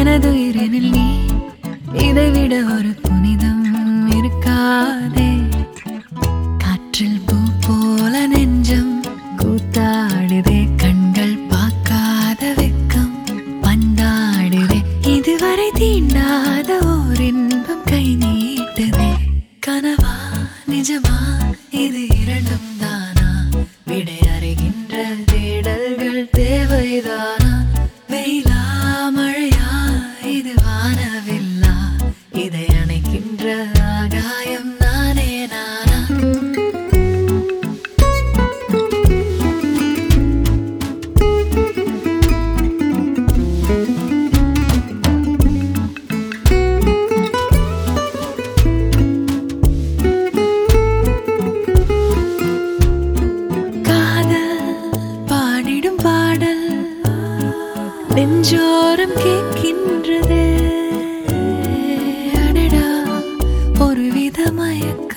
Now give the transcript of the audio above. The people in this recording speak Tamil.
எனதுயிரினில் நீ இதைவிட ஒரு புனிதம் இருக்காதே காற்றில் பூ போல நெஞ்சம் கூத்தாடுதே கண்கள் பார்க்காத வெக்கம் பந்தாடுதே இதுவரை தீண்டாத ஓர் இன்பம் கை நீட்டுதே கனவா நிஜமா இது இரண்டும் தானா விடை அறிகின்ற தேடல்கள் தேவைதானா வெயிலா மழையா இது வானவில்லா இதை அணைக்கின்ற ஆகாயம் நானே நானா காதல் பாடிடும் பாடல் நெஞ்சோரம் கேட்கின்றது அடடா ஒரு வித மயக்கம்